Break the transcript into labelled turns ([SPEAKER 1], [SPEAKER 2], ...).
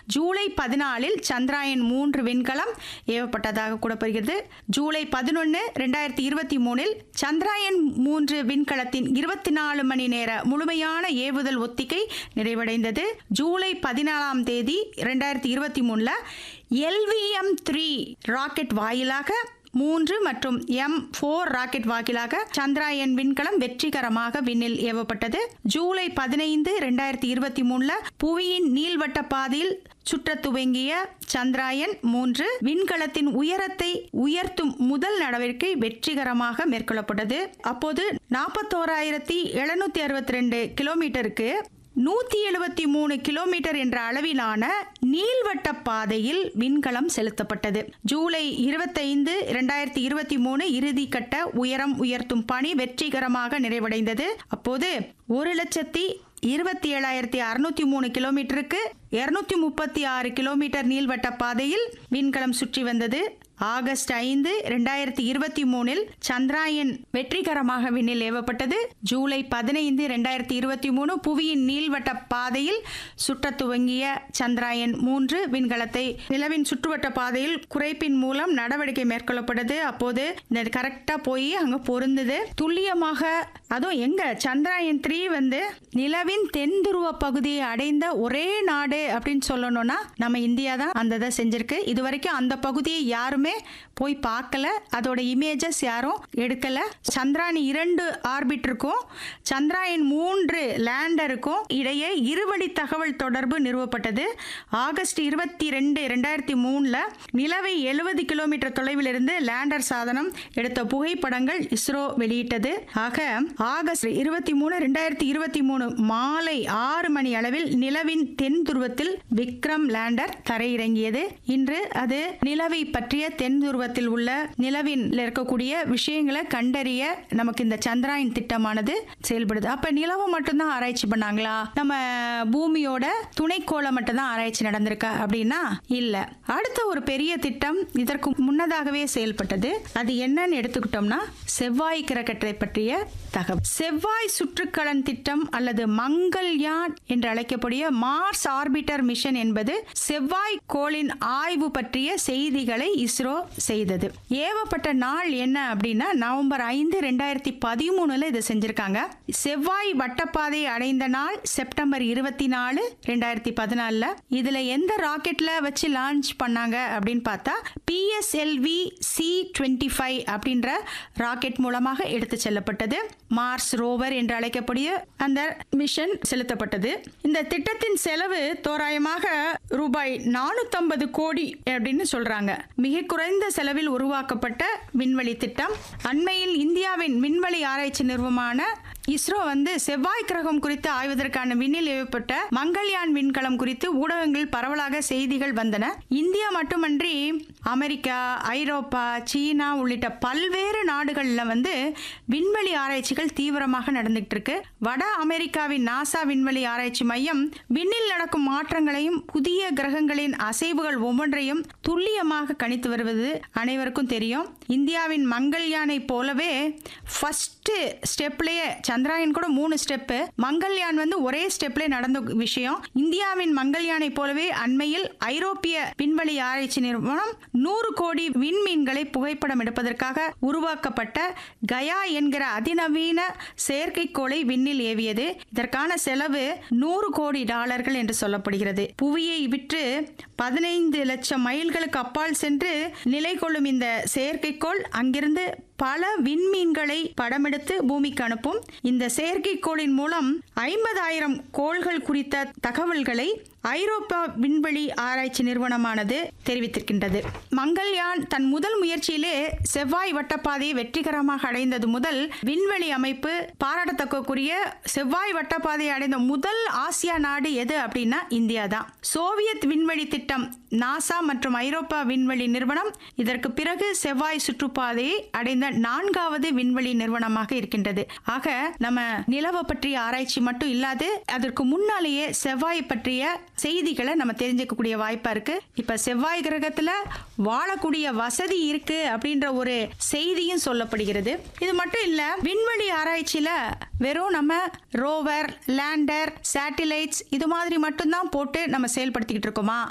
[SPEAKER 1] ஜூலை பதினாலில் சந்திராயன் மூன்று விண்கலம் ஏவப்பட்டதாக கூறப்படுகிறது ஜூலை பதினொன்று ரெண்டாயிரத்தி இருபத்தி மூணில் சந்திராயன் மூன்று விண்கலத்தின் இருபத்தி நாலு மணி நேர முழுமையான ஏவுதல் ஒத்திகை நிறைவடைந்தது ஜூலை பதினாலாம் தேதி ரெண்டாயிரத்தி இருபத்தி மூணில் எல்விஎம் த்ரீ ராக்கெட் வாயிலாக மூன்று மற்றும் எம் ஃபோர் ராக்கெட் வாயிலாக சந்திராயன் விண்கலம் வெற்றிகரமாக விண்ணில் ஏவப்பட்டது ஜூலை பதினைந்து ரெண்டாயிரத்தி இருபத்தி மூணுல புவியின் நீள்வட்ட பாதையில் சுற்ற துவங்கிய சந்திராயன் மூன்று விண்கலத்தின் உயரத்தை உயர்த்தும் முதல் நடவடிக்கை வெற்றிகரமாக மேற்கொள்ளப்பட்டது அப்போது நாற்பத்தோராயிரத்தி எழுநூத்தி அறுபத்தி ரெண்டு கிலோமீட்டருக்கு நூத்தி எழுபத்தி மூணு கிலோமீட்டர் என்ற அளவிலான நீள்வட்ட பாதையில் விண்கலம் செலுத்தப்பட்டது ஜூலை இருபத்தைந்து இரண்டாயிரத்தி இருபத்தி மூணு இறுதி கட்ட உயரம் உயர்த்தும் பணி வெற்றிகரமாக நிறைவடைந்தது அப்போது ஒரு லட்சத்தி இருபத்தி ஏழாயிரத்தி அறுநூத்தி மூணு கிலோமீட்டருக்கு இருநூத்தி முப்பத்தி ஆறு கிலோமீட்டர் நீள்வட்ட பாதையில் விண்கலம் சுற்றி வந்தது ஆகஸ்ட் ஐந்து ரெண்டாயிரத்தி இருபத்தி மூணில் சந்திராயன் வெற்றிகரமாக விண்ணில் ஏவப்பட்டது ஜூலை பதினைந்து ரெண்டாயிரத்தி இருபத்தி மூணு புவியின் நீள்வட்ட பாதையில் சுற்ற துவங்கிய சந்திராயன் மூன்று விண்கலத்தை நிலவின் சுற்றுவட்ட பாதையில் குறைப்பின் மூலம் நடவடிக்கை மேற்கொள்ளப்பட்டது அப்போது இந்த கரெக்டா போய் அங்க பொருந்தது துல்லியமாக அதுவும் எங்க சந்திராயன் த்ரீ வந்து நிலவின் தென் துருவ பகுதியை அடைந்த ஒரே நாடு அப்படின்னு சொல்லணும்னா நம்ம இந்தியா தான் அந்த இதை செஞ்சிருக்கு இது வரைக்கும் அந்த பகுதியை யாருமே போய் பார்க்கல அதோட இமேஜஸ் யாரும் எடுக்கல சந்திராயன் இரண்டு ஆர்பிட்டருக்கும் சந்திராயன் மூன்று லேண்டருக்கும் இடையே இருவழி தகவல் தொடர்பு நிறுவப்பட்டது ஆகஸ்ட் இருபத்தி ரெண்டு ரெண்டாயிரத்தி மூணுல நிலவை எழுபது கிலோமீட்டர் தொலைவில் இருந்து லேண்டர் சாதனம் எடுத்த புகைப்படங்கள் இஸ்ரோ வெளியிட்டது ஆக ஆகஸ்ட் இருபத்தி மூணு ரெண்டாயிரத்தி இருபத்தி மூணு மாலை ஆறு மணி அளவில் நிலவின் தென் துருவத்தில் விக்ரம் லேண்டர் தரையிறங்கியது இன்று அது நிலவை பற்றிய தென் துருவத்தில் உள்ள நிலவின் இருக்கக்கூடிய விஷயங்களை கண்டறிய நமக்கு இந்த சந்திராயன் திட்டமானது செயல்படுது அப்ப நிலவை மட்டும்தான் ஆராய்ச்சி பண்ணாங்களா நம்ம பூமியோட துணைக்கோளை மட்டும்தான் ஆராய்ச்சி நடந்திருக்கா அப்படின்னா இல்ல அடுத்த ஒரு பெரிய திட்டம் இதற்கு முன்னதாகவே செயல்பட்டது அது என்னன்னு எடுத்துக்கிட்டோம்னா செவ்வாய் கிரகத்தை பற்றிய தகவல் செவ்வாய் சுற்றுக்கலன் திட்டம் அல்லது மங்கள்யான் என்று அழைக்கக்கூடிய மார்ஸ் ஆர்பிட்டர் மிஷன் என்பது செவ்வாய் கோளின் ஆய்வு பற்றிய செய்திகளை இஸ்ரோ செய்தது ஏவப்பட்ட நாள் என்ன அப்படின்னா நவம்பர் ஐந்து ரெண்டாயிரத்தி பதிமூணுல இதை செஞ்சிருக்காங்க செவ்வாய் வட்டப்பாதை அடைந்த நாள் செப்டம்பர் இருபத்தி நாலு ரெண்டாயிரத்தி பதினாலுல இதுல எந்த ராக்கெட்ல வச்சு லான்ச் பண்ணாங்க அப்படின்னு பார்த்தா பிஎஸ்எல்வி சி டுவெண்ட்டி ஃபைவ் அப்படின்ற ராக்கெட் மூலமாக எடுத்து செல்லப்பட்டது மார்ஸ் ரோவர் என்று அழைக்கக்கூடிய அந்த மிஷன் செலுத்தப்பட்டது இந்த திட்டத்தின் செலவு தோராயமாக ரூபாய் நானூத்தம்பது கோடி அப்படின்னு சொல்றாங்க மிக குறைந்த செலவில் உருவாக்கப்பட்ட விண்வெளி திட்டம் அண்மையில் இந்தியாவின் விண்வெளி ஆராய்ச்சி நிறுவனமான இஸ்ரோ வந்து செவ்வாய் கிரகம் குறித்து ஆய்வதற்கான விண்ணில் ஏவப்பட்ட மங்கள்யான் விண்கலம் குறித்து ஊடகங்கள் பரவலாக செய்திகள் வந்தன இந்தியா மட்டுமன்றி அமெரிக்கா ஐரோப்பா சீனா உள்ளிட்ட பல்வேறு நாடுகளில் வந்து விண்வெளி ஆராய்ச்சிகள் தீவிரமாக நடந்துகிட்டு இருக்கு வட அமெரிக்காவின் நாசா விண்வெளி ஆராய்ச்சி மையம் விண்ணில் நடக்கும் மாற்றங்களையும் புதிய கிரகங்களின் அசைவுகள் ஒவ்வொன்றையும் துல்லியமாக கணித்து வருவது அனைவருக்கும் தெரியும் இந்தியாவின் மங்கள்யானை போலவே ஃபர்ஸ்ட் ஸ்டெப்லேயே சந்திராயன் கூட மூணு ஸ்டெப்பு மங்கள்யான் வந்து ஒரே ஸ்டெப்ல நடந்த விஷயம் இந்தியாவின் மங்கள்யானை போலவே அண்மையில் ஐரோப்பிய விண்வெளி ஆராய்ச்சி நிறுவனம் நூறு கோடி விண்மீன்களை புகைப்படம் எடுப்பதற்காக உருவாக்கப்பட்ட கயா என்கிற அதிநவீன செயற்கைக்கோளை விண்ணில் ஏவியது இதற்கான செலவு நூறு கோடி டாலர்கள் என்று சொல்லப்படுகிறது புவியை விற்று பதினைந்து லட்சம் மைல்களுக்கு அப்பால் சென்று நிலை கொள்ளும் இந்த செயற்கைக்கோள் அங்கிருந்து பல விண்மீன்களை படமெடுத்து பூமிக்கு அனுப்பும் இந்த செயற்கைக்கோளின் மூலம் ஐம்பதாயிரம் கோள்கள் குறித்த தகவல்களை ஐரோப்பா விண்வெளி ஆராய்ச்சி நிறுவனமானது தெரிவித்திருக்கின்றது மங்கள்யான் தன் முதல் முயற்சியிலே செவ்வாய் வட்டப்பாதையை வெற்றிகரமாக அடைந்தது முதல் விண்வெளி அமைப்பு பாராட்டத்தக்கக்கூடிய செவ்வாய் வட்டப்பாதையை அடைந்த முதல் ஆசியா நாடு எது அப்படின்னா இந்தியா தான் சோவியத் விண்வெளி திட்டம் நாசா மற்றும் ஐரோப்பா விண்வெளி நிறுவனம் இதற்கு பிறகு செவ்வாய் சுற்றுப்பாதையை அடைந்த நான்காவது விண்வெளி நிறுவனமாக இருக்கின்றது ஆக நம்ம நிலவை பற்றிய ஆராய்ச்சி மட்டும் இல்லாது அதற்கு முன்னாலேயே செவ்வாய் பற்றிய செய்திகளை நம்ம தெரிஞ்சுக்கக்கூடிய வாய்ப்பா இருக்கு இப்ப செவ்வாய் கிரகத்துல வாழக்கூடிய வசதி இருக்கு அப்படின்ற ஒரு செய்தியும் சொல்லப்படுகிறது இது மட்டும் இல்ல விண்வெளி ஆராய்ச்சியில வெறும் நம்ம ரோவர் லேண்டர் சேட்டிலைட்ஸ் இது மாதிரி மட்டும்தான் போட்டு நம்ம செயல்படுத்திக்கிட்டு இருக்கோமா